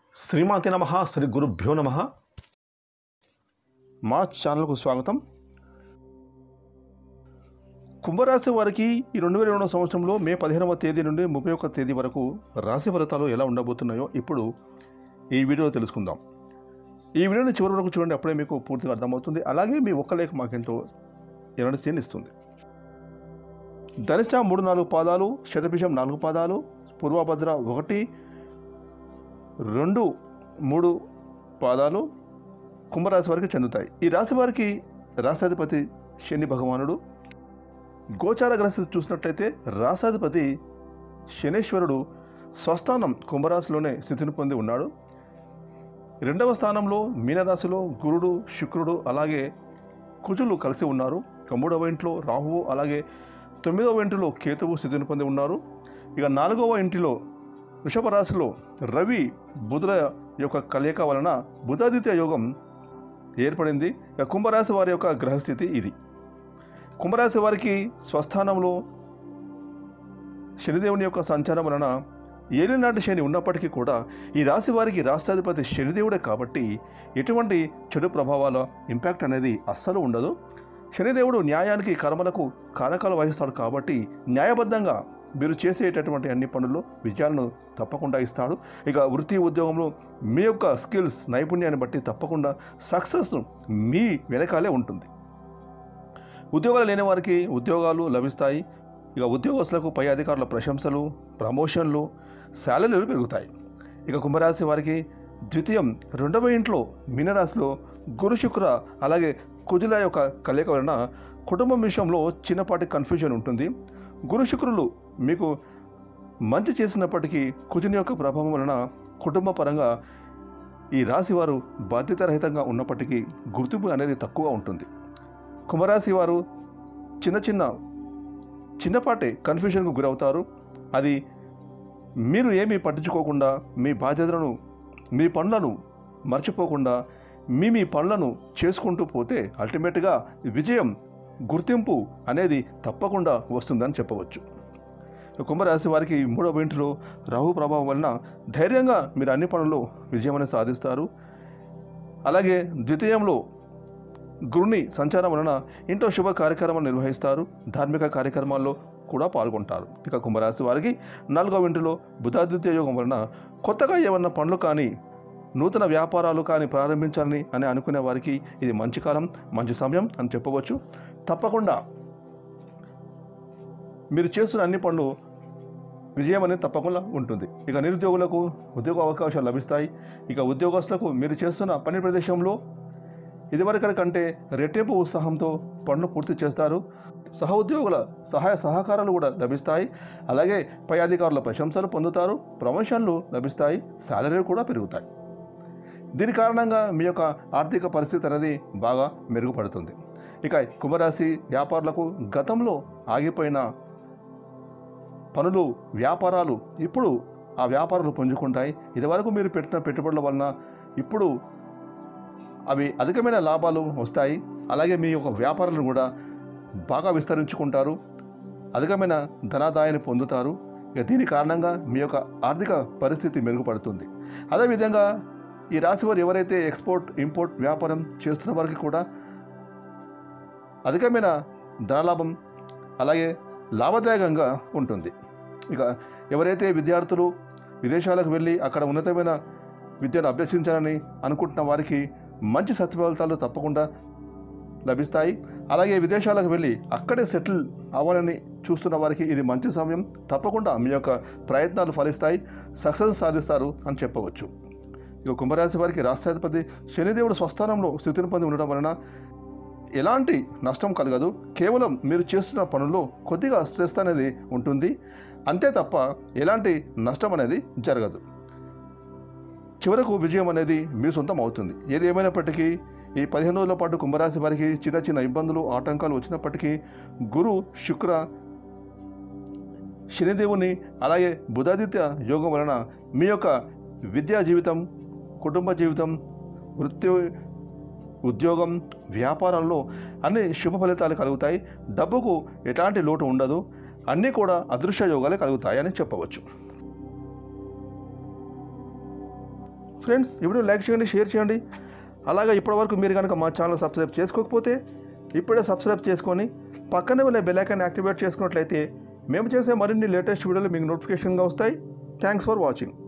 శ్రీమాతి నమ శ్రీ గురుభ్యో నమ మా ఛానల్కు స్వాగతం కుంభరాశి వారికి ఈ రెండు వేల రెండవ సంవత్సరంలో మే పదిహేనవ తేదీ నుండి ముప్పై ఒక్క తేదీ వరకు రాశి ఫలితాలు ఎలా ఉండబోతున్నాయో ఇప్పుడు ఈ వీడియోలో తెలుసుకుందాం ఈ వీడియోని చివరి వరకు చూడండి అప్పుడే మీకు పూర్తిగా అర్థమవుతుంది అలాగే మీ ఒక్క లేఖ మాకెంతో ఎనర్జీని ఇస్తుంది ధనిష్ట మూడు నాలుగు పాదాలు శతభిషం నాలుగు పాదాలు పూర్వభద్ర ఒకటి రెండు మూడు పాదాలు కుంభరాశి వారికి చెందుతాయి ఈ రాశి వారికి రాశాధిపతి శని భగవానుడు గోచార గ్రహస్థితి చూసినట్లయితే రాశాధిపతి శనేశ్వరుడు స్వస్థానం కుంభరాశిలోనే స్థితిని పొంది ఉన్నాడు రెండవ స్థానంలో మీనరాశిలో గురుడు శుక్రుడు అలాగే కుజులు కలిసి ఉన్నారు ఇక మూడవ ఇంట్లో రాహువు అలాగే తొమ్మిదవ ఇంటిలో కేతువు స్థితిని పొంది ఉన్నారు ఇక నాలుగవ ఇంటిలో వృషభ రాశిలో రవి బుధుల యొక్క కలయిక వలన బుధాదిత్య యోగం ఏర్పడింది ఇక కుంభరాశి వారి యొక్క గ్రహస్థితి ఇది కుంభరాశి వారికి స్వస్థానంలో శనిదేవుని యొక్క సంచారం వలన ఏలినాటి శని ఉన్నప్పటికీ కూడా ఈ రాశి వారికి రాష్ట్రాధిపతి శనిదేవుడే కాబట్టి ఎటువంటి చెడు ప్రభావాల ఇంపాక్ట్ అనేది అస్సలు ఉండదు శనిదేవుడు న్యాయానికి కర్మలకు కారకాలు వహిస్తాడు కాబట్టి న్యాయబద్ధంగా మీరు చేసేటటువంటి అన్ని పనుల్లో విజయాలను తప్పకుండా ఇస్తాడు ఇక వృత్తి ఉద్యోగంలో మీ యొక్క స్కిల్స్ నైపుణ్యాన్ని బట్టి తప్పకుండా సక్సెస్ మీ వెనకాలే ఉంటుంది ఉద్యోగాలు లేని వారికి ఉద్యోగాలు లభిస్తాయి ఇక ఉద్యోగస్తులకు పై అధికారుల ప్రశంసలు ప్రమోషన్లు శాలరీలు పెరుగుతాయి ఇక కుంభరాశి వారికి ద్వితీయం రెండవ ఇంట్లో మీనరాశిలో గురు శుక్ర అలాగే కుజుల యొక్క కలయిక వలన కుటుంబం విషయంలో చిన్నపాటి కన్ఫ్యూజన్ ఉంటుంది గురు శుక్రులు మీకు మంచి చేసినప్పటికీ కుజుని యొక్క ప్రభావం వలన కుటుంబ పరంగా ఈ రాశి వారు బాధ్యతారహితంగా ఉన్నప్పటికీ గుర్తింపు అనేది తక్కువ ఉంటుంది కుంభరాశి వారు చిన్న చిన్న చిన్నపాటి కన్ఫ్యూజన్కు గురవుతారు అది మీరు ఏమీ పట్టించుకోకుండా మీ బాధ్యతలను మీ పనులను మర్చిపోకుండా మీ మీ పనులను చేసుకుంటూ పోతే అల్టిమేట్గా విజయం గుర్తింపు అనేది తప్పకుండా వస్తుందని చెప్పవచ్చు కుంభరాశి వారికి మూడవ ఇంటిలో రాహు ప్రభావం వలన ధైర్యంగా మీరు అన్ని పనుల్లో విజయం అనేది సాధిస్తారు అలాగే ద్వితీయంలో గురుని సంచారం వలన ఇంట్లో శుభ కార్యక్రమాలు నిర్వహిస్తారు ధార్మిక కార్యక్రమాల్లో కూడా పాల్గొంటారు ఇక కుంభరాశి వారికి నాలుగవ ఇంటిలో బుధాదిత్య యోగం వలన కొత్తగా ఏమన్నా పనులు కానీ నూతన వ్యాపారాలు కానీ ప్రారంభించాలని అని అనుకునే వారికి ఇది మంచి కాలం మంచి సమయం అని చెప్పవచ్చు తప్పకుండా మీరు చేస్తున్న అన్ని పనులు విజయం అనేది తప్పకుండా ఉంటుంది ఇక నిరుద్యోగులకు ఉద్యోగ అవకాశాలు లభిస్తాయి ఇక ఉద్యోగస్తులకు మీరు చేస్తున్న పని ప్రదేశంలో ఇదివరకటి కంటే రెట్టింపు ఉత్సాహంతో పనులు పూర్తి చేస్తారు సహ ఉద్యోగుల సహాయ సహకారాలు కూడా లభిస్తాయి అలాగే పై అధికారుల ప్రశంసలు పొందుతారు ప్రమోషన్లు లభిస్తాయి శాలరీలు కూడా పెరుగుతాయి దీని కారణంగా మీ యొక్క ఆర్థిక పరిస్థితి అనేది బాగా మెరుగుపడుతుంది ఇక కుంభరాశి వ్యాపారులకు గతంలో ఆగిపోయిన పనులు వ్యాపారాలు ఇప్పుడు ఆ వ్యాపారాలు పుంజుకుంటాయి ఇదివరకు మీరు పెట్టిన పెట్టుబడుల వలన ఇప్పుడు అవి అధికమైన లాభాలు వస్తాయి అలాగే మీ యొక్క వ్యాపారాలను కూడా బాగా విస్తరించుకుంటారు అధికమైన ధనాదాయాన్ని పొందుతారు ఇక దీని కారణంగా మీ యొక్క ఆర్థిక పరిస్థితి మెరుగుపడుతుంది అదేవిధంగా ఈ రాశి వారు ఎవరైతే ఎక్స్పోర్ట్ ఇంపోర్ట్ వ్యాపారం చేస్తున్న వారికి కూడా అధికమైన ధనలాభం అలాగే లాభదాయకంగా ఉంటుంది ఇక ఎవరైతే విద్యార్థులు విదేశాలకు వెళ్ళి అక్కడ ఉన్నతమైన విద్యను అభ్యసించాలని అనుకుంటున్న వారికి మంచి సత్ఫలితాలు తప్పకుండా లభిస్తాయి అలాగే విదేశాలకు వెళ్ళి అక్కడే సెటిల్ అవ్వాలని చూస్తున్న వారికి ఇది మంచి సమయం తప్పకుండా మీ యొక్క ప్రయత్నాలు ఫలిస్తాయి సక్సెస్ సాధిస్తారు అని చెప్పవచ్చు ఇక కుంభరాశి వారికి రాష్ట్రాధిపతి శనిదేవుడు స్వస్థానంలో స్థితిని పొంది ఉండడం వలన ఎలాంటి నష్టం కలగదు కేవలం మీరు చేస్తున్న పనుల్లో కొద్దిగా స్ట్రెస్ అనేది ఉంటుంది అంతే తప్ప ఎలాంటి నష్టం అనేది జరగదు చివరకు విజయం అనేది మీ సొంతం అవుతుంది ఏది ఏమైనప్పటికీ ఈ పదిహేను రోజుల పాటు కుంభరాశి వారికి చిన్న చిన్న ఇబ్బందులు ఆటంకాలు వచ్చినప్పటికీ గురు శుక్ర శనిదేవుని అలాగే బుధాదిత్య యోగం వలన మీ యొక్క విద్యా జీవితం కుటుంబ జీవితం వృత్తి ఉద్యోగం వ్యాపారంలో అన్ని శుభ ఫలితాలు కలుగుతాయి డబ్బుకు ఎలాంటి లోటు ఉండదు అన్నీ కూడా అదృశ్య యోగాలే కలుగుతాయని చెప్పవచ్చు ఫ్రెండ్స్ ఈ వీడియో లైక్ చేయండి షేర్ చేయండి అలాగే ఇప్పటివరకు మీరు కనుక మా ఛానల్ సబ్స్క్రైబ్ చేసుకోకపోతే ఇప్పుడే సబ్స్క్రైబ్ చేసుకొని పక్కనే ఉన్న బెల్ ఐకాన్ యాక్టివేట్ చేసుకున్నట్లయితే మేము చేసే మరిన్ని లేటెస్ట్ వీడియోలు మీకు నోటిఫికేషన్గా వస్తాయి థ్యాంక్స్ ఫర్ వాచింగ్